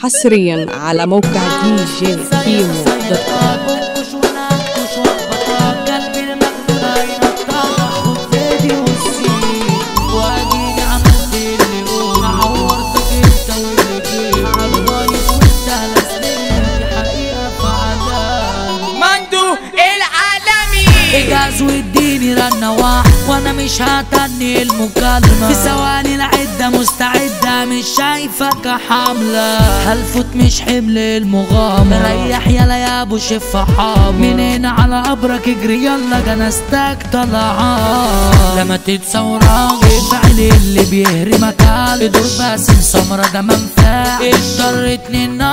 حصريا على موقع دي جي كيمو دوت كوم انكش وننكش واخبطك قلبي المجنون هينطق خد زيدي والسين واديني عملت اللي قول عورتك انت واللي جيت عالبايظ وانت لسنين دي حقيقة فعلان مندو العالمي اجاز واديني رنة واحد وانا مش هتني المكالمة في ثواني العدة مستعدة مش شايفك حاملة هلفوت مش حمل المغامرة ريح يلا يا ابو شفا حامر من هنا على قبرك اجري يلا جنازتك طلعان لما تتصورك افعل اللي بيهرمك على دور باسم سمرة ده منفع اضطرتني ان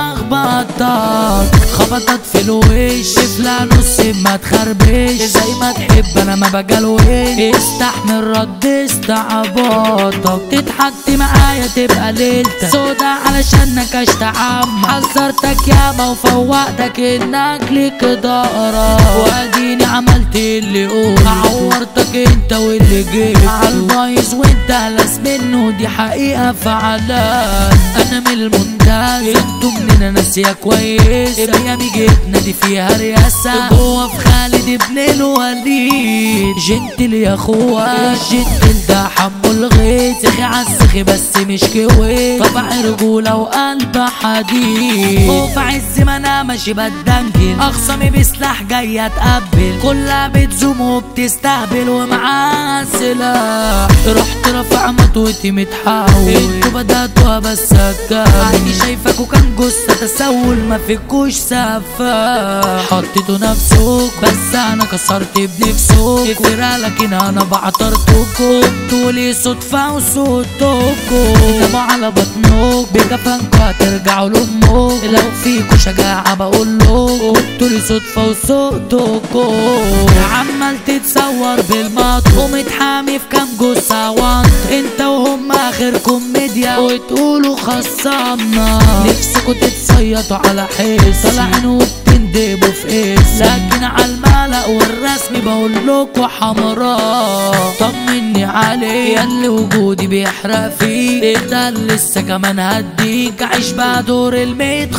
اخبطك خبطت في الوش فلا نص ما تخربش زي ما تحب انا ما بجلوش استحمل رد استعباطك تضحك معايا تبقى ليلتك سودا علشانك اشتعم حذرتك ياما وفوقتك انك ليك ضهرك واديني عملت اللي قلت عورتك انت واللي جيت عالبايظ وانت لس منه دي حقيقة فعلان انا من المنتاز انتوا مننا ناسية كويس ايامي جبنا دي فيها رياسة جوه في خالد ابن الوليد جنتل يا اخويا الجنتل ده حمو الغيث سخي عالسخي بس مش كويس طبع رجولة وقلب حديد وفي عز ما انا ماشي بدنجل اخصامي بسلاح جاية تقبل كلها بتزوم وبتستهبل ومعاها سلاح رحت رافع مطوتي متحول انتوا بدأتوها بس هتكمل عيني شايفك وكان جثة تسول ما فيكوش سفاح حطيتوا نفسك بس انا كسرت بنفسك يفرق لكن انا بعترتكم تقولي صدفة وصوتكم انما على بطنك بكفنكوا هترجعوا لامك لو فيكوا شجاعة بقول له تقولي صدفة وصوتكم عمال تتصور بالمط ومتحامي في كام جثة وانت انت وهم اخركم ميديا وتقولوا خصمنا نفسكوا تتصيطوا على حس طالعين وبتندبوا في اسم لكن على الملأ والرسم بقول لكوا حمراء طمني عليه ياللي وجودي بيحرق فيك ده لسه كمان هديك عيش بقى دور الميت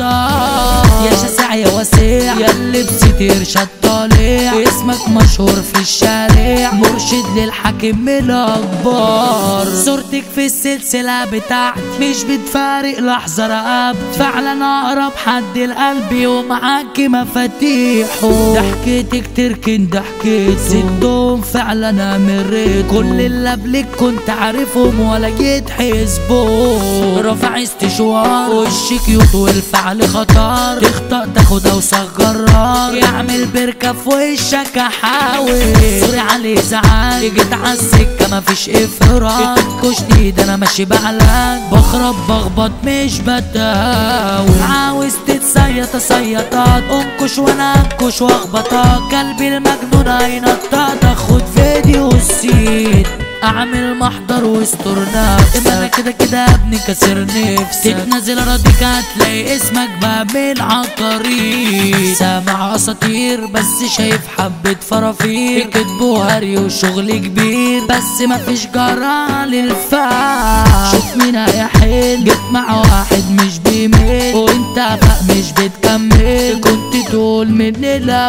خطا يا شاسع يا وسيع ياللي بستير شط طالع اسمك مشهور في الشارع مرشد للحاكم الاكبر صورتك في السلسلة بتاعتي مش بتفارق لحظة رقبت فعلا اقرب حد لقلبي ومعاكي مفاتيحه ضحكتك تركن ضحكتي زدهم فعلا امريت كل اللي قبلك كنت عارفهم ولا جيت حسبه رافع استشوار وشك يطول الفعل خطر تخطأ تاخد اوسخ جرار يعمل بركة في وشك احاول سوري عليه زعل جيت عالسكة مفيش افراط تنكشني ده انا ماشي بعلان بخرب بخبط مش بتاول عاوز تتصيط صيطات انكش وانا انكش واخبطك قلبي المجنون هينطط خد فيديو السيت اعمل محضر واستر نفسك اما انا كده كده ابني كسر نفسك تتنزل اراضيك هتلاقي اسمك بعمل عطاريق سامع اساطير بس شايف حبة فرافير كتبوا هري وشغل كبير بس مفيش جرى للفعل شوف مين هيحل جيت مع واحد مش بيميل وانت فاق مش بتكمل كنت تقول من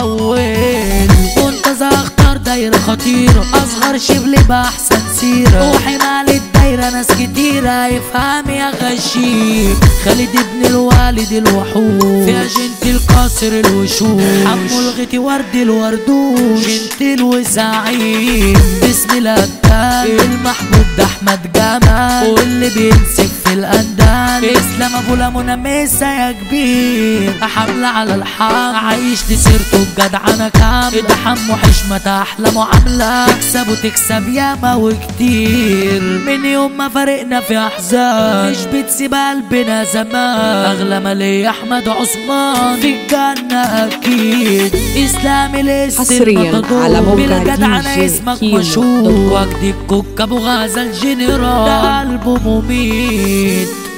الاول كنت اختار دايرة خطيرة اصغر شبل باحسن سيرة وحمال الدايرة ناس كتيرة يفهم يا غشيم خالد ابن الوالد الوحوش في جنت القاصر الوشوش حمو الغتي ورد الوردوش جنت وزعيم بسم الله التام المحمود ده احمد جمال واللي بيمسك في الاندال اسلام ابو لمونة ميسا يا كبير حملة على الحام عايش دي سيرته بجدعنة كاملة ده حمو حشمة احلى معاملة تكسب وتكسب ياما وكتير من يوم ما فرقنا في احزان مش بتسيب قلبنا زمان اغلى مالي احمد عثمان في الجنة اكيد اسلامي لسه حصرياً المطلوب. على موقع بالجدعنة DJ اسمك كيمو مشهور دوت كوم. وجدي الكوكب وغازة الجنرال ده قلبه مميت